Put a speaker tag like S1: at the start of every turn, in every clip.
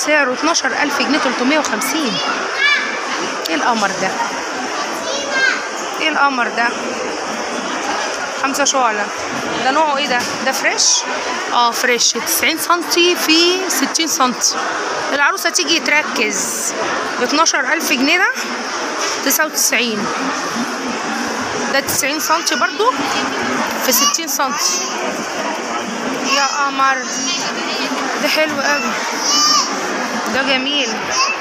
S1: سعره 12000 جنيه 350 ايه القمر ده ايه القمر ده خمسة شعلة ده نوعه ايه ده ده فريش اه فريش 90 سنتي في 60 سنتي العروسة تيجي تركز ب 12000 جنيه ده 99 ده 90 سنتي برضو في 60 سنتي يا قمر ده حلو قوي ده جميل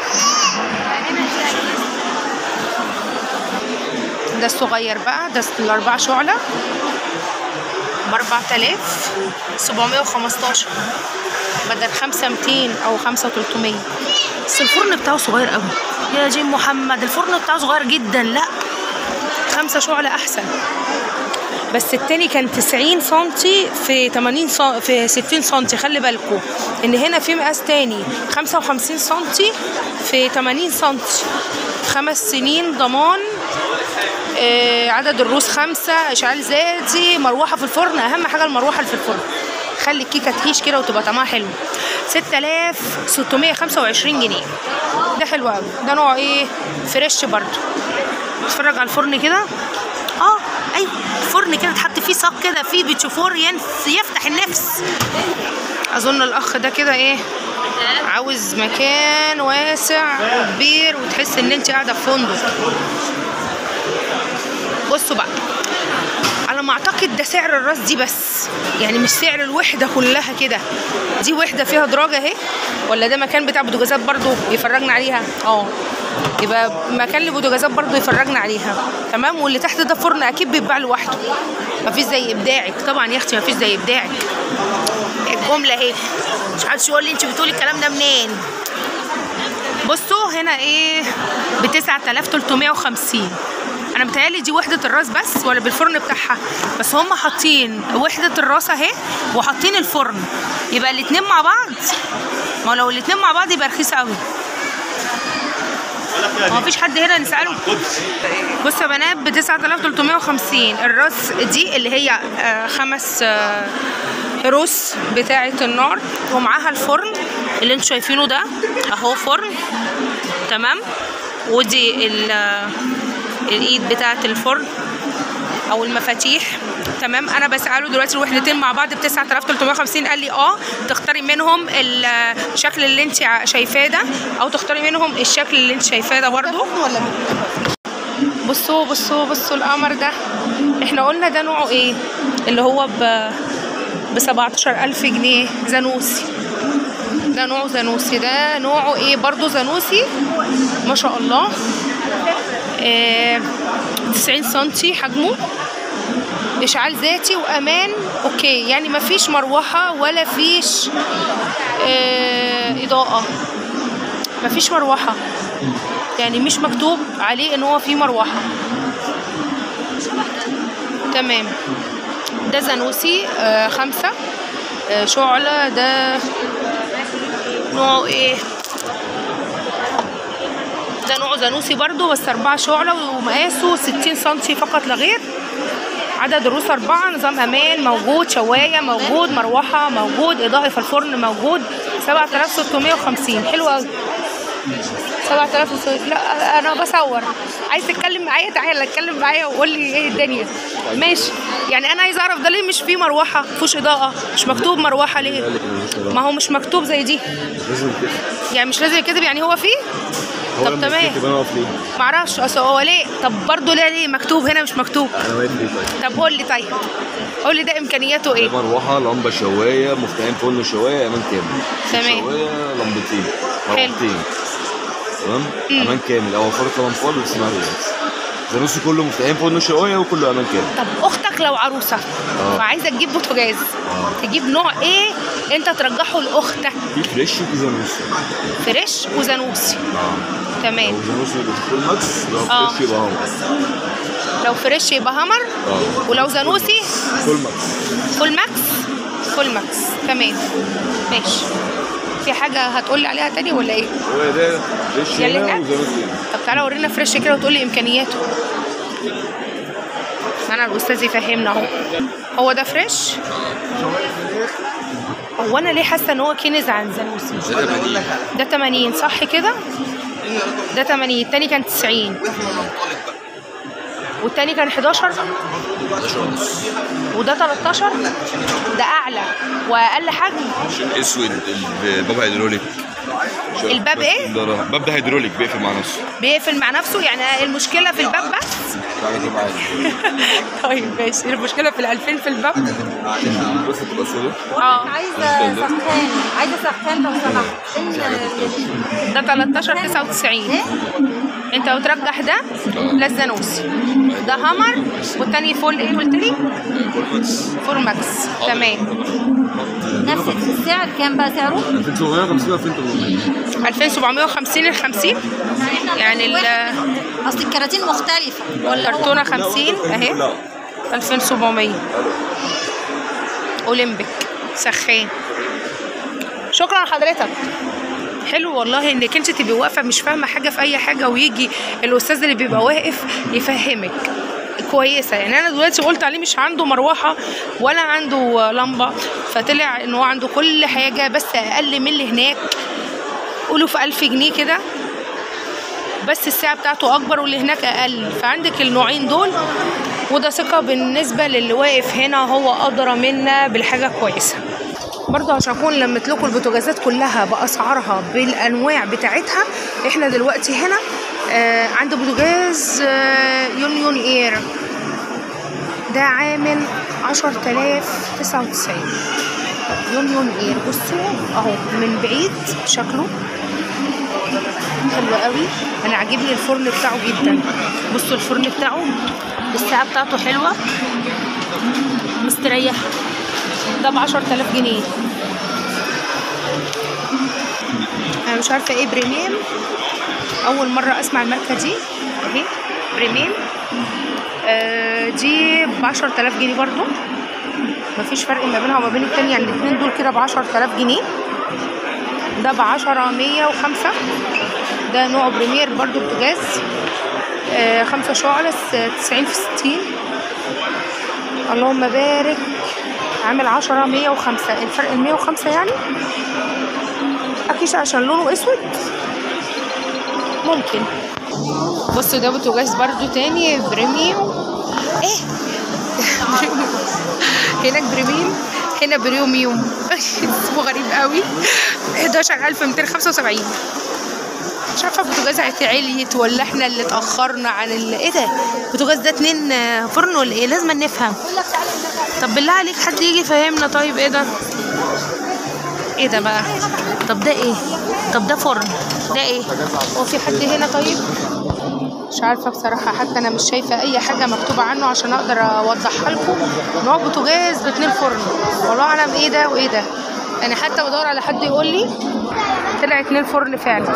S1: ده الصغير بقى ده الأربع شعلة بأربعة آلاف سبعمية وخمستاشر بدل خمسة ميتين أو خمسة تلتمية بس الفرن بتاعه صغير قوي يا جيم محمد الفرن بتاعه صغير جدا لا خمسة شعلة أحسن بس التاني كان 90 سنتي في 80 سن... في 60 سنتي خلي بالكم ان هنا في مقاس تاني 55 سنتي في 80 سنتي خمس سنين ضمان آه عدد الروس خمسة اشعال ذاتي مروحة في الفرن اهم حاجة المروحة اللي في الفرن خلي الكيكة تهيش كده وتبقى طعمها حلو 6625 جنيه ده حلو قوي ده نوع ايه فريش برضو اتفرج على الفرن كده اه ايوه فرن كده تحط فيه صاج كده فيه بتشوفور ينف يفتح النفس اظن الاخ ده كده ايه عاوز مكان واسع وكبير وتحس ان انت قاعده في فندق بصوا بقى على ما اعتقد ده سعر الراس دي بس يعني مش سعر الوحده كلها كده دي وحده فيها دراج اهي ولا ده مكان بتاع بوتاجازات برضو يفرجنا عليها اه يبقى مكان لبوتاجازات برضو يفرجنا عليها تمام واللي تحت ده فرن اكيد بيتباع لوحده مفيش زي ابداعك طبعا يا اختي مفيش زي ابداعك الجمله اهي مش حدش يقول لي انت بتقولي الكلام ده منين بصوا هنا ايه ب 9350 انا متهيألي دي وحده الراس بس ولا بالفرن بتاعها بس هم حاطين وحده الراس اهي وحاطين الفرن يبقى الاتنين مع بعض ما لو الاتنين مع بعض يبقى رخيص قوي ما فيش حد هنا نساله بصوا يا بنات ب 9350 الراس دي اللي هي آه خمس آه روس بتاعه النار ومعاها الفرن اللي انتوا شايفينه ده اهو فرن تمام ودي الايد بتاعه الفرن او المفاتيح تمام انا بساله دلوقتي الوحدتين مع بعض ب 9350 قال لي اه تختاري منهم الشكل اللي انت شايفاه ده او تختاري منهم الشكل اللي انت شايفاه ده برضو بصوا بصوا بصوا القمر ده احنا قلنا ده نوعه ايه اللي هو ب ب 17000 جنيه زانوسي ده نوعه زانوسي ده نوعه ايه برضو زانوسي ما شاء الله آه 90 سنتي حجمه اشعال ذاتي وامان اوكي يعني مفيش مروحه ولا فيش آه اضاءه مفيش مروحه يعني مش مكتوب عليه ان هو فيه مروحه تمام ده زانوسي آه خمسة آه شعلة ده نوعه ايه ده نوع زانوسي برضو بس أربعة شعلة ومقاسه ستين سنتي فقط لا غير عدد الروس أربعة نظام أمان موجود شواية موجود مروحة موجود إضاءة في الفرن موجود سبعة آلاف ستمية وخمسين حلو أوي سبعة آلاف لا أنا بصور عايز تتكلم معايا تعالى اتكلم معايا وقول لي ايه الدنيا ماشي يعني انا عايز اعرف ده ليه مش فيه مروحه مفيهوش اضاءه مش مكتوب مروحه ليه ما هو مش مكتوب زي دي
S2: لازم كده
S1: يعني مش لازم يكتب يعني هو فيه
S2: هو
S1: طب
S2: لما
S1: تمام.
S2: يتكتب انا اقف ليه؟
S1: معرفش اصل هو ليه طب برضه ليه ليه مكتوب هنا مش مكتوب
S2: انا واقف ليه طيب؟
S1: طب قول لي طيب قول لي ده امكانياته ايه
S2: مروحه لمبه شوايه مفتاحين فرن شوايه امان كامل
S1: تمام.
S2: شوايه لمبتين
S1: حلو.
S2: مروحتين تمام امان كامل او فرق لمبات بس ما زانوسي كله مفتاحين فرن شوايه وكله امان كامل
S1: طب اختك لو عروسه
S2: آه.
S1: وعايزه تجيب بوتاجاز تجيب نوع ايه انت ترجحه لاختك
S2: في فريش وفي زانوسي
S1: فريش وزانوسي
S2: لو
S1: تمام
S2: زانوسي يبقى فول ماكس لو
S1: آه.
S2: فريش يبقى هو
S1: لو فريش يبقى هامر
S2: اه
S1: ولو زانوسي
S2: فول ماكس
S1: فول ماكس فول ماكس تمام ماشي في حاجه هتقولي عليها تاني ولا ايه
S2: هو ده فريش
S1: يلا
S2: هنا
S1: هنا.
S2: وزانوسي هنا
S1: طب تعالى ورينا فريش كده وتقولي امكانياته انا الاستاذ يفهمنا اهو هو ده فريش هو انا ليه حاسه ان هو كنز عن زانوسي
S2: ده 80
S1: ده 80 صح كده ده 80 التاني كان 90 والتاني كان 11
S2: 11 ونص
S1: وده 13 ده اعلى واقل حجم
S2: اسود الباب هيدروليك
S1: الباب ايه؟
S2: الباب ده هيدروليك بيقفل مع نفسه
S1: بيقفل مع نفسه يعني المشكله في الباب بس
S2: تعالى جيب عادي
S1: طيب ماشي المشكله في ال2000 في الباب
S2: بص تبقى سودا
S1: اه
S3: عايزه سخان عايزه سخان لو سمحت
S1: ده 13 99 انت وترجح ده للزانوسي ده همر والتاني فول ايه قلت لي؟ فور ماكس تمام
S3: نفس السعر كام بقى سعره؟
S2: 2750 2800
S1: 2750 ل 50 يعني ال-
S3: اصل الكراتين مختلفه ولا هو
S1: الكرتونه 50 اهي 2700 اولمبيك سخان شكرا لحضرتك حلو والله انك انت تبقي واقفه مش فاهمه حاجه في اي حاجه ويجي الاستاذ اللي بيبقى واقف يفهمك كويسه يعني انا دلوقتي قلت عليه مش عنده مروحه ولا عنده لمبه فطلع ان هو عنده كل حاجه بس اقل من اللي هناك قولوا في 1000 جنيه كده بس الساعة بتاعته أكبر واللي هناك أقل فعندك النوعين دول وده ثقة بالنسبة للي واقف هنا هو أدرى منا بالحاجة كويسة برضه عشان أكون لمت لكم البوتاجازات كلها بأسعارها بالأنواع بتاعتها إحنا دلوقتي هنا آه عند بوتاجاز آه يونيون إير ده عامل عشر تلاف تسعة وتسعين يونيون إير بصوا أهو من بعيد شكله حلو قوي انا عاجبني الفرن بتاعه جدا بصوا الفرن بتاعه الساعه بتاعته حلوه مستريح ده ب 10000 جنيه انا مش عارفه ايه بريميم اول مره اسمع الماركه دي اهي بريميم آه دي ب 10000 جنيه برضو مفيش فرق ما بينها وما بين التانية يعني الاتنين دول كده ب 10000 جنيه ده ب 10 105 ده نوع بريمير برضو بوتاجاز آه خمسة شعلة س- تسعين في ستين اللهم بارك عامل عشرة مية وخمسة الفرق المية وخمسة يعني أكيد عشان لونه أسود ممكن بصوا ده بوتاجاز برضو تاني بريميوم ايه هناك بريميوم هنا بريميوم اسمه غريب قوي 11275 مش عارفه البوتاجاز عليت ولا احنا اللي اتاخرنا عن ال... ايه ده البوتاجاز ده اتنين آه، فرن ولا ايه لازم نفهم طب بالله عليك حد يجي يفهمنا طيب ايه ده ايه ده بقى طب ده ايه طب ده فرن ده ايه هو في حد هنا طيب مش عارفه بصراحه حتى انا مش شايفه اي حاجه مكتوبه عنه عشان اقدر اوضحها لكم ان هو بوتاجاز باتنين فرن والله اعلم ايه ده وايه ده انا حتى بدور على حد يقول لي طلع اتنين فرن فعلا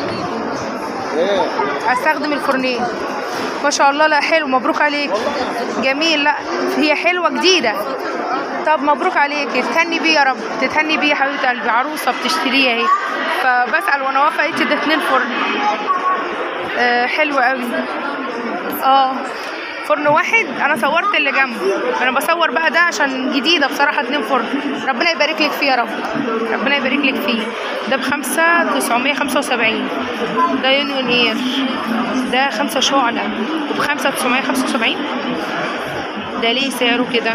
S1: هستخدم الفرنين ما شاء الله لا حلو مبروك عليك جميل لا هي حلوه جديده طب مبروك عليك تتهني بيه يا رب تتهني بيه يا حبيبه قلبي عروسه بتشتريها اهي فبسال وانا واقفه لقيت ده اتنين فرن آه حلو قوي اه فرن واحد انا صورت اللي جنبه انا بصور بقى ده عشان جديده بصراحه اتنين فرن ربنا يبارك لك فيه يا رب ربنا يبارك لك فيه ده بخمسة تسعمية خمسة وسبعين ده يونيون اير ده خمسة شعلة وبخمسة تسعمية خمسة وسبعين ده ليه سعره كده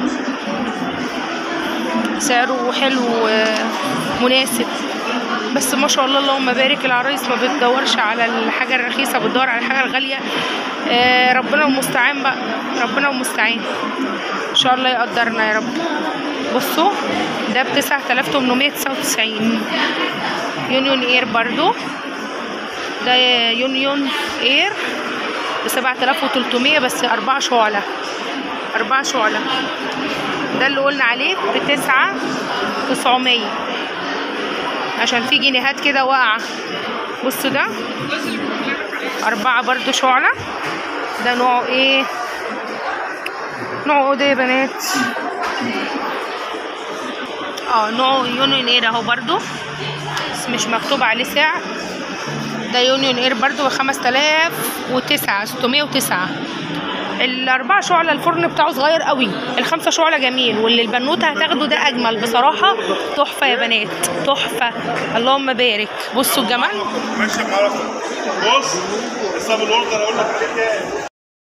S1: سعره حلو ومناسب بس ما شاء الله اللهم بارك العرايس ما بتدورش على الحاجة الرخيصة بتدور على الحاجة الغالية آه، ربنا المستعان بقى ربنا المستعان ان شاء الله يقدرنا يا رب بصوا ده ب 9899 يونيون اير برضو ده يونيون اير ب 7300 بس أربعة شعلة أربعة شعلة ده اللي قلنا عليه بتسعة تسعمية عشان في جنيهات كده واقعة بصوا ده أربعة برضو شعلة ده نوعه ايه نوعه ايه ده يا بنات اه نوعه يونيون اير اهو برضو بس مش مكتوب عليه سعر ده يونيون اير برضو بخمس تلاف وتسعة ستمية وتسعة الاربعه شعله الفرن بتاعه صغير قوي الخمسه شعله جميل واللي البنوته هتاخده ده اجمل بصراحه تحفه يا بنات تحفه اللهم بارك بصوا الجمال
S4: ماشي معاك بص حساب الاوردر اقول لك عليه كام